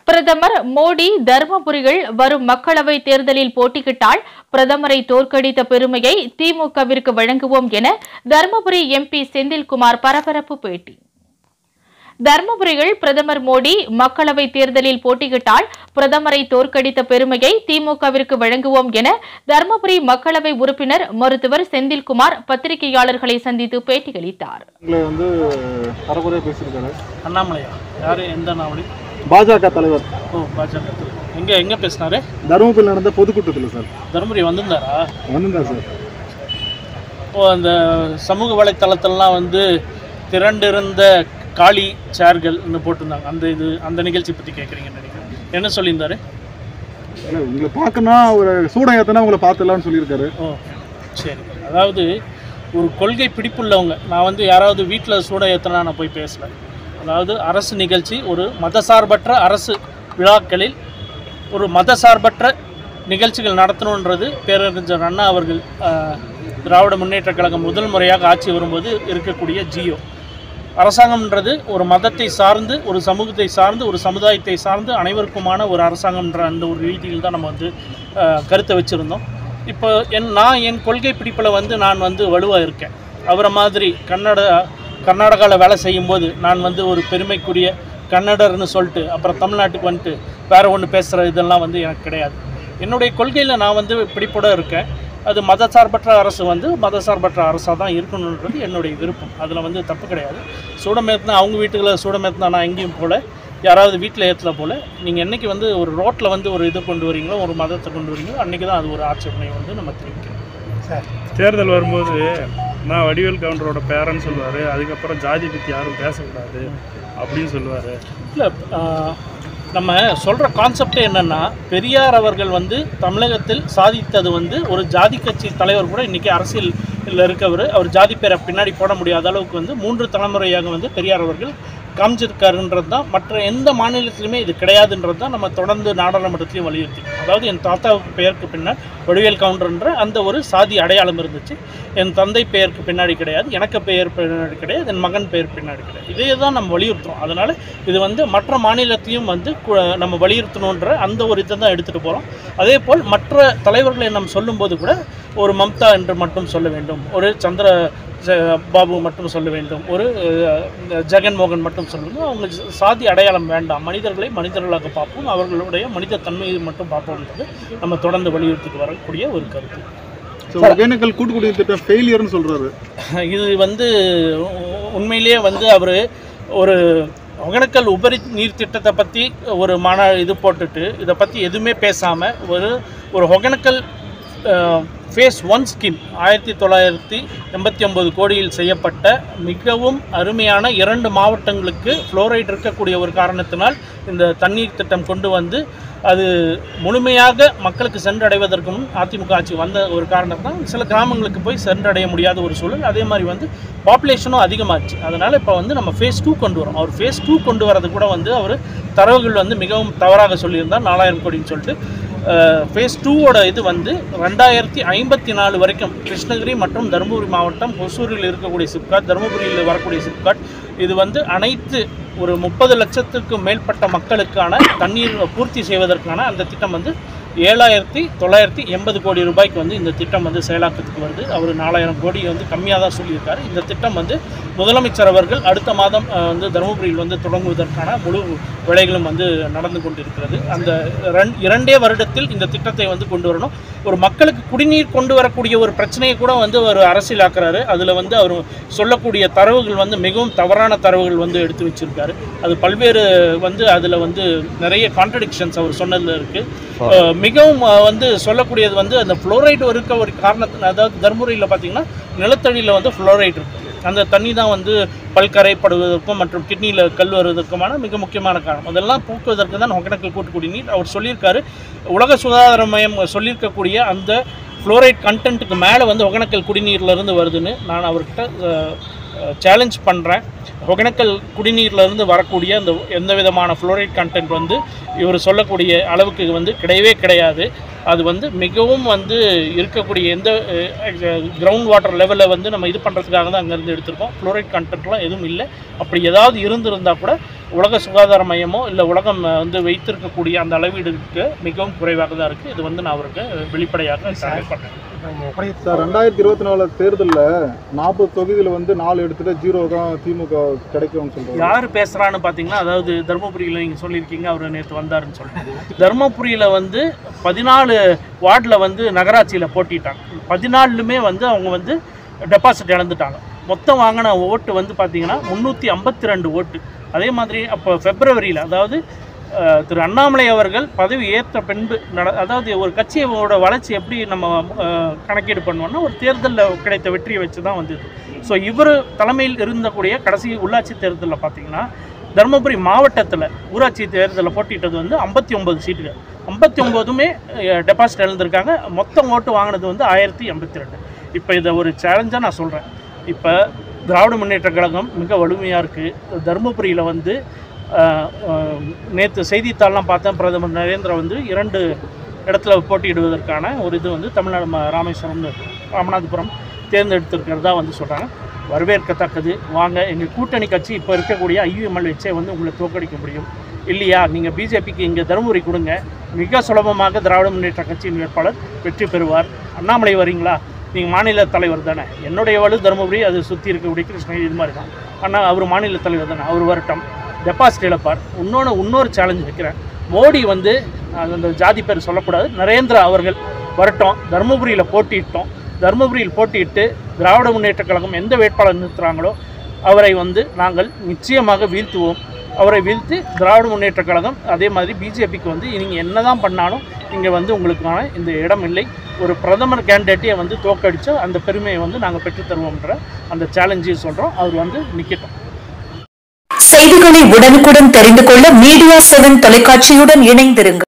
பிரதமர் மோடி தர்மபுரியில் வரும் மக்களவை தேர்தலில் போட்டியிட்டால் பிரதமரை தோற்கடித்த பெருமையை திமுகவிற்கு வழங்குவோம் என தர்மபுரி எம்பி செந்தில்குமார் பரபரப்பு பேட்டி தர்மபுரியில் பிரதமர் மோடி மக்களவை தேர்தலில் போட்டியிட்டால் பிரதமரை தோற்கடித்த பெருமையை திமுகவிற்கு வழங்குவோம் என தர்மபுரி மக்களவை உறுப்பினர் மருத்துவர் செந்தில்குமார் பத்திரிகையாளர்களை சந்தித்து பேட்டியளித்தார் உங்களை வந்து அறகுறையாக பேசியிருக்காரு அண்ணாமலையா யார் எந்த அண்ணாமலை பாஜக தலைவர் ஓ பாஜக எங்கே எங்கே பேசினாரு தருமபுரியில் நடந்த பொதுக்கூட்டத்தில் சார் தருமபுரி வந்திருந்தாரா வந்திருந்தார் சார் ஓ அந்த சமூக வலைத்தளத்திலலாம் வந்து திரண்டிருந்த காளி சேர்கள்னு போட்டிருந்தாங்க அந்த இது அந்த நிகழ்ச்சி பற்றி கேட்குறீங்கன்னு நினைக்கிறேன் என்ன சொல்லியிருந்தாரு இல்லை உங்களை பார்க்கணும்னா ஒரு சூடம் ஏற்றினா உங்களை பார்த்துடலான்னு சொல்லியிருக்காரு ஓ சரி அதாவது ஒரு கொள்கை பிடிப்புள்ளவங்க நான் வந்து யாராவது வீட்டில் சூட ஏற்றினா நான் போய் பேசல அதாவது அரசு நிகழ்ச்சி ஒரு மதசார்பற்ற அரசு விழாக்களில் ஒரு மதசார்பற்ற நிகழ்ச்சிகள் நடத்தணுன்றது பேரறிஞர் அண்ணா அவர்கள் ஆஹ், திராவிட முன்னேற்றக் கழகம் முதல் முறையாக ஆட்சி வரும்போது இருக்கக்கூடிய ஜியோ அரசாங்கம்ன்றது ஒரு மதத்தை சார்ந்து ஒரு சமூகத்தை சார்ந்து ஒரு சமுதாயத்தை சார்ந்து அனைவருக்குமான ஒரு அரசாங்கம்ன்ற அந்த ஒரு ரீதியில் தான் நம்ம வந்து ஆஹ், கருத்தை வச்சுருந்தோம் இப்போ என் நான் என் கொள்கை பிடிப்பில் வந்து நான் வந்து வலுவாக இருக்கேன் அவரை மாதிரி கன்னட கர்நாடகாவில் வேலை செய்யும்போது நான் வந்து ஒரு பெருமைக்குரிய கன்னடர்னு சொல்லிட்டு அப்புறம் தமிழ்நாட்டுக்கு வந்துட்டு வேறு ஒன்று பேசுகிற இதெல்லாம் வந்து எனக்கு கிடையாது என்னுடைய கொள்கையில் நான் வந்து பிடிப்போட இருக்கேன் அது மதசார்பற்ற அரசு வந்து மதசார்பற்ற அரசாக தான் இருக்கணுன்றது என்னுடைய விருப்பம் அதில் வந்து தப்பு கிடையாது சூடமேத்தினா அவங்க வீட்டுகளில் சூடமேத்தினா நான் எங்கேயும் போல யாராவது வீட்டில் ஏற்றல போல் நீங்கள் என்னைக்கு வந்து ஒரு ரோட்டில் வந்து ஒரு இது கொண்டு வரீங்களோ ஒரு மதத்தை கொண்டு வரீங்களோ அன்றைக்கி தான் அது ஒரு ஆட்சேபனை வந்து நம்ம தெரிவிக்கணும் தேர்தல் வரும்போது நான் வடிவேல் கவுண்டரோட பேரன்னு சொல்லுவார் அதுக்கப்புறம் ஜாதி பற்றி யாரும் பேசக்கூடாது அப்படின்னு சொல்லுவார் இல்லை நம்ம சொல்கிற கான்செப்டே என்னென்னா பெரியார் அவர்கள் வந்து தமிழகத்தில் சாதித்தது வந்து ஒரு ஜாதி கட்சி தலைவர் கூட இன்றைக்கி அரசியலில் இருக்கவர் அவர் ஜாதி பேரை பின்னாடி போட முடியாத அளவுக்கு வந்து மூன்று தலைமுறையாக வந்து பெரியார் அவர்கள் காமிச்சிருக்காருன்றது தான் மற்ற எந்த மாநிலத்திலுமே இது கிடையாதுன்றது தான் நம்ம தொடர்ந்து நாடாளுமன்றத்திலையும் வலியுறுத்தி அதாவது என் தாத்தாவுக்கு பெயருக்கு பின்னால் வடிவேல் கவுண்டர்ன்ற அந்த ஒரு சாதி அடையாளம் இருந்துச்சு என் தந்தை பெயருக்கு பின்னாடி கிடையாது எனக்கு பெயர் பின்னாடி கிடையாது என் மகன் பெயர் பின்னாடி கிடையாது இதே தான் நம்ம வலியுறுத்துறோம் அதனால் இது வந்து மற்ற மாநிலத்தையும் வந்து கு- நம்ம வலியுறுத்தணுன்ற அந்த ஒரு இதை தான் எடுத்துகிட்டு போகிறோம் அதே போல் மற்ற தலைவர்களை நம்ம சொல்லும்போது கூட ஒரு மம்தா என்று மட்டும் சொல்ல வேண்டும் ஒரு சந்திர ஜ- பாபு மட்டும் சொல்ல வேண்டும் ஒரு அஹ், ஜெகன்மோகன் மட்டும் சொல்லணும் அவங்க ஜ- சாதி அடையாளம் வேண்டாம் மனிதர்களை மனிதர்களாக பார்ப்போம் அவர்களுடைய மனித தன்மையை மட்டும் பார்ப்போம்ன்றது நம்ம தொடர்ந்து வலியுறுத்திட்டு வரக்கூடிய ஒரு கருத்து ஸோ ஒகேனக்கல் கூட்டுக்குடிநீர் திட்டம் ஃபெயிலியர்னு சொல்கிறாரு இது வந்து உ- உண்மையிலேயே வந்து அவர் ஒரு ஒகேனக்கல் உபரி நீர் திட்டத்தை பற்றி ஒரு மன இது போட்டுட்டு இதை பற்றி எதுவுமே பேசாமல் ஒரு ஒரு ஒகேனக்கல் ஃபேஸ் ஒன் ஸ்கீம் ஆயிரத்தி தொள்ளாயிரத்தி எண்பத்தி ஒம்பது கோடியில் செய்யப்பட்ட மிகவும் அருமையான இரண்டு மாவட்டங்களுக்கு ஃப்ளோரைட் இருக்கக்கூடிய ஒரு காரணத்தினால் இந்த தண்ணீர் திட்டம் கொண்டு வந்து அது முழுமையாக மக்களுக்கு சென்றடைவதற்கு முன் அதிமுக ஆட்சி வந்த ஒரு காரணத்தான் சில கிராமங்களுக்கு போய் சென்றடைய முடியாத ஒரு சூழல் அதே மாதிரி வந்து பாப்புலேஷனும் அதிகமாச்சு அதனால் இப்போ வந்து நம்ம ஃபேஸ் டூ கொண்டு வரோம் அவர் ஃபேஸ் டூ கொண்டு வரது கூட வந்து அவர் தரவுகள் வந்து மிகவும் தவறாக சொல்லியிருந்தார் நாலாயிரம் கோடின்னு சொல்லிட்டு ஃபேஸ் டூவோட இது வந்து ரெண்டாயிரத்தி ஐம்பத்தி நாலு வரைக்கும் கிருஷ்ணகிரி மற்றும் தருமபுரி மாவட்டம் ஒசூரில் இருக்கக்கூடிய சிப்காட் தருமபுரியில் வரக்கூடிய சிப்காட் இது வந்து அனைத்து ஒரு முப்பது லட்சத்துக்கும் மேற்பட்ட மக்களுக்கான தண்ணீர் பூர்த்தி செய்வதற்கான அந்த திட்டம் வந்து ஏழாயிரத்தி தொள்ளாயிரத்தி எண்பது கோடி ரூபாய்க்கு வந்து இந்த திட்டம் வந்து செயலாக்கத்துக்கு வருது அவர் நாலாயிரம் கோடி வந்து கம்மியாக தான் சொல்லியிருக்காரு இந்த திட்டம் வந்து முதலமைச்சர் அவர்கள் அடுத்த மாதம் அஹ், வந்து தருமபுரியில் வந்து தொடங்குவதற்கான முழு வேலைகளும் வந்து நடந்து கொண்டிருக்கிறது அந்த ரெண்- இரண்டே வருடத்தில் இந்த திட்டத்தை வந்து கொண்டு வரணும் ஒரு மக்களுக்கு குடிநீர் கொண்டு வரக்கூடிய ஒரு பிரச்சனையை கூட வந்து ஒரு அரசியலாக்குறாரு அதில் வந்து அவர் சொல்லக்கூடிய தரவுகள் வந்து மிகவும் தவறான தரவுகள் வந்து எடுத்து வச்சிருக்காரு அது பல்வேறு வந்து அதில் வந்து நிறைய கான்ட்ரடிக்ஷன்ஸ் அவர் சொன்னதில் இருக்குது மிகவும் அஹ், வந்து சொல்லக்கூடியது வந்து அந்த ஃப்ளோரைடு இருக்க ஒரு காரணத்தின் அதாவது தர்மபுரியில் பார்த்தீங்கன்னா நிலத்தடியில் வந்து ஃப்ளோரைடு இருக்குது அந்த தண்ணி தான் வந்து பல்கரைப்படுவதற்கும் மற்றும் கிட்னியில் கல் வருவதற்குமான மிக முக்கியமான காரணம் அதெல்லாம் போக்குவதற்கு தான் ஒகேனக்கல் கூட்டு குடிநீர் அவர் சொல்லியிருக்காரு உலக சுகாதார மையம் சொல்லியிருக்கக்கூடிய அந்த ஃப்ளோரைட் கண்டென்ட்டுக்கு மேலே வந்து ஒகேனக்கல் குடிநீர்லேருந்து வருதுன்னு நான் அவர்கிட்ட சேலஞ்ச் பண்ணுறேன் ஒகேனக்கல் குடிநீர்லேருந்து வரக்கூடிய அந்த எந்த விதமான ஃப்ளோரைட் கண்டென்ட் வந்து இவர் சொல்லக்கூடிய அளவுக்கு வந்து கிடையவே கிடையாது அது வந்து மிகவும் வந்து இருக்கக்கூடிய எந்த கிரவுண்ட் வாட்டர் லெவலில் வந்து நம்ம இது பண்ணுறதுக்காக தான் அங்கேருந்து எடுத்திருக்கோம் ஃப்ளோரைட் கண்டென்ட்லாம் எதுவும் இல்லை அப்படி ஏதாவது இருந்திருந்தால் கூட உலக சுகாதார மையமோ இல்லை உலகம் வந்து வைத்திருக்கக்கூடிய அந்த அளவீடுக்கு மிகவும் குறைவாக தான் இருக்குது இது வந்து நான் அவருக்கு வெளிப்படையாக convey பண்றேன். சார் ரெண்டாயிரத்தி இருபத்தி நாலு தேர்தலில் நாற்பது தொகுதியில் வந்து நாலு எடுத்துட்டு ஜீரோ தான் திமுக கிடைக்கும்னு சொல்றாங்க யார் பேசுகிறான்னு பார்த்தீங்கன்னா அதாவது தருமபுரியில் நீங்கள் சொல்லியிருக்கீங்க அவர் நேற்று வந்தாருன்னு சொல்லிட்டு தருமபுரியில் வந்து பதினாலு வார்டில் வந்து நகராட்சியில் போட்டிட்டாங்க பதினாலுமே வந்து அவங்க வந்து டெபாசிட் இழந்துட்டாங்க மொத்தம் வாங்கின ஓட்டு வந்து பார்த்தீங்கன்னா முந்நூற்றி ஐம்பத்தி ரெண்டு ஓட்டு அதே மாதிரி அப்போ ஃபெப்ரவரியில் அதாவது அஹ், திரு அண்ணாமலை அவர்கள் பதவி ஏற்ற பின்பு நட அதாவது ஒரு கட்சியோட வளர்ச்சி எப்படி நம்ம அஹ், கணக்கீடு பண்ணுவோம்னா ஒரு தேர்தலில் கிடைத்த வெற்றியை வச்சு தான் வந்தது ஸோ இவர் தலைமையில் இருந்தக்கூடிய கடைசி உள்ளாட்சி தேர்தலில் பார்த்தீங்கன்னா தருமபுரி மாவட்டத்தில் ஊராட்சி தேர்தலில் போட்டிட்டது வந்து ஐம்பத்தி ஒம்பது சீட்டுகள் ஐம்பத்தி ஒம்போதுமே டெபாசிட் எழுந்திருக்காங்க மொத்தம் ஓட்டு வாங்கினது வந்து ஆயிரத்தி எண்பத்தி ரெண்டு இப்போ இதை ஒரு சேலஞ்சாக நான் சொல்கிறேன் இப்போ திராவிட முன்னேற்ற கழகம் மிக வலிமையாக இருக்குது தருமபுரியில் வந்து நேற்று செய்தித்தாள்லாம் பார்த்தேன் பிரதமர் நரேந்திர வந்து இரண்டு இடத்துல போட்டியிடுவதற்கான ஒரு இது வந்து தமிழ்நாடு ம- ராமேஸ்வரம் ராமநாதபுரம் தேர்ந்தெடுத்திருக்கிறதா வந்து சொல்கிறாங்க வரவேற்கத்தக்கது வாங்க எங்கள் கூட்டணி கட்சி இப்போ இருக்கக்கூடிய ஐயுஎம்எல் வச்சே வந்து உங்களை தோற்கடிக்க முடியும் இல்லையா நீங்கள் பிஜேபிக்கு இங்கே தருமபுரி கொடுங்க மிக சுலபமாக திராவிட முன்னேற்ற கட்சியின் வேட்பாளர் வெற்றி பெறுவார் அண்ணாமலை வரீங்களா நீங்கள் மாநில தலைவர் தானே என்னுடைய வலு தருமபுரி அது சுற்றி இருக்கக்கூடிய கிருஷ்ணகிரி இது மாதிரி தான் ஆனால் அவர் மாநில தலைவர் தானே அவர் வரட்டும் டெபாசிட் இழப்பார் இன்னொன்று இன்னொரு சேலஞ்ச் வைக்கிறேன் மோடி வந்து அது அந்த ஜாதி பேர் சொல்லக்கூடாது நரேந்திரா அவர்கள் வரட்டும் தருமபுரியில் போட்டியிட்டோம் தருமபுரியில் போட்டியிட்டு திராவிட முன்னேற்றக் கழகம் எந்த வேட்பாளர் நிறுத்துகிறாங்களோ அவரை வந்து நாங்கள் நிச்சயமாக வீழ்த்துவோம் அவரை வீழ்த்தி திராவிட முன்னேற்றக் கழகம் அதே மாதிரி பிஜேபிக்கு வந்து நீங்கள் என்ன தான் பண்ணாலும் இங்கே வந்து உங்களுக்கான இந்த இடம் இல்லை ஒரு பிரதமர் கேண்டிடேட்டையே வந்து தோக்கடிச்சு அந்த பெருமையை வந்து நாங்கள் பெற்றுத் தருவோம்ன்ற அந்த சேலஞ்சையும் சொல்கிறோம் அவர் வந்து நிற்கட்டும் செய்திகளை உடனுக்குடன் தெரிந்து கொள்ள மீடியா செவன் தொலைக்காட்சியுடன் இணைந்திருங்கள்